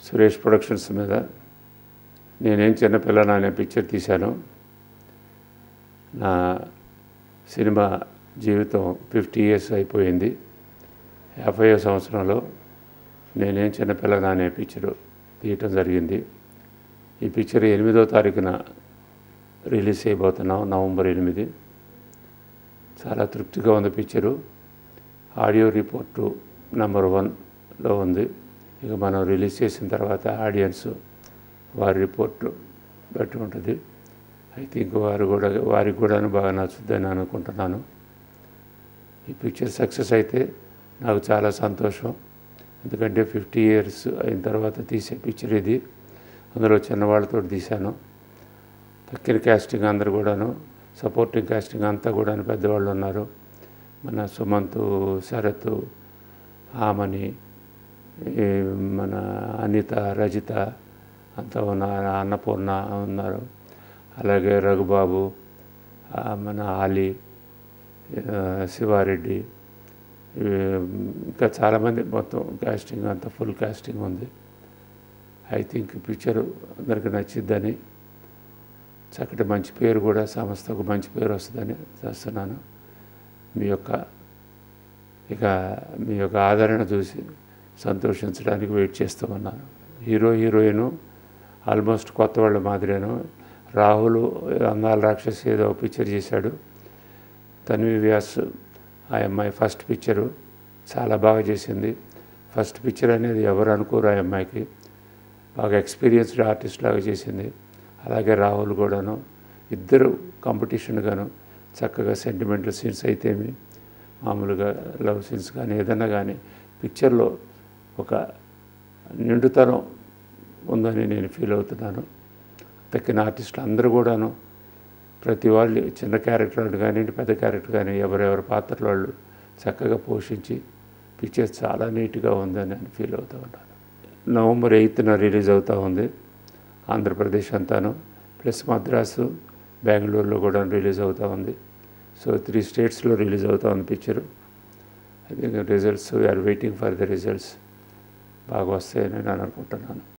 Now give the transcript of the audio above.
Suresh productions మీద నేనేం చిన్నపిల్లన అనే పిక్చర్ తీశాను నా సినిమా జీవితం ఫిఫ్టీ ఇయర్స్ అయిపోయింది యాభై సంవత్సరంలో నేనేం చిన్నపిల్లన అనే పిక్చరు తీయటం జరిగింది ఈ పిక్చర్ ఎనిమిదో తారీఖున రిలీజ్ చేయబోతున్నాం నవంబర్ ఎనిమిది చాలా తృప్తిగా ఉంది పిక్చరు ఆడియో రిపోర్టు నెంబర్ వన్లో ఉంది ఇక మనం రిలీజ్ చేసిన తర్వాత ఆడియన్స్ వారి రిపోర్టు బట్టి ఉంటుంది ఐ థింక్ వారు కూడా వారికి కూడా బాగా నచ్చుద్దని అనుకుంటున్నాను ఈ పిక్చర్ సక్సెస్ అయితే నాకు చాలా సంతోషం ఎందుకంటే ఫిఫ్టీ ఇయర్స్ అయిన తర్వాత తీసే పిక్చర్ ఇది అందులో చిన్నవాళ్ళతో తీశాను తక్కిన క్యాస్టింగ్ అందరు కూడాను సపోర్టింగ్ క్యాస్టింగ్ అంతా కూడా పెద్దవాళ్ళు ఉన్నారు మన సుమంత్ శరత్ ఆమని ఈ మన అనిత రజిత అంతా ఉన్నారు అన్నపూర్ణ ఉన్నారు అలాగే రఘుబాబు ఆ, మన ఆలీ ఆ, శివారెడ్డి ఈ, ఇంకా చాలామంది మొత్తం కాస్టింగ్ అంతా ఫుల్ కాస్టింగ్ ఉంది ఐ థింక్ పిక్చర్ అందరికి నచ్చిద్దని చక్కటి మంచి పేరు కూడా సంస్థకు మంచి పేరు వస్తుందని చేస్తున్నాను మీ యొక్క ఇక మీ యొక్క ఆదరణ చూసి సంతోషించడానికి వెయిట్ చేస్తూ ఉన్నాను హీరో హీరోయిన్ ఆల్మోస్ట్ కొత్త వాళ్ళ మాదిరేను రాహుల్ అంగాల రాక్షస్ ఏదో పిక్చర్ చేశాడు తన్వి వ్యాస్ ఆ అమ్మాయి ఫస్ట్ పిక్చరు చాలా బాగా చేసింది ఫస్ట్ పిక్చర్ అనేది ఎవరు అనుకోరు ఆ అమ్మాయికి బాగా ఎక్స్పీరియన్స్డ్ ఆర్టిస్ట్ లాగా చేసింది అలాగే రాహుల్ కూడాను ఇద్దరు కాంపిటీషన్గాను చక్కగా సెంటిమెంటల్ సీన్స్ అయితేమి మామూలుగా లవ్ సీన్స్ కానీ ఏదన్నా కానీ పిక్చర్లో ఒక నిండుతనం ఉందని నేను ఫీల్ అవుతున్నాను తక్కిన ఆర్టిస్టులు అందరూ కూడాను ప్రతి వాళ్ళు చిన్న క్యారెక్టర్ కానీ పెద్ద క్యారెక్టర్ కానీ ఎవరెవరి పాత్రలు వాళ్ళు చక్కగా పోషించి పిక్చర్ చాలా నీట్గా ఉందని నేను ఫీల్ అవుతూ ఉన్నాను నవంబర్ ఎయిత్న రిలీజ్ అవుతూ ఉంది ఆంధ్రప్రదేశ్ అంతాను ప్లస్ మద్రాసు బెంగళూరులో కూడా రిలీజ్ అవుతూ ఉంది సో త్రీ స్టేట్స్లో రిలీజ్ అవుతూ ఉంది picture I think results we are waiting for the results బాగా వస్తాయని నేను అనుకుంటున్నాను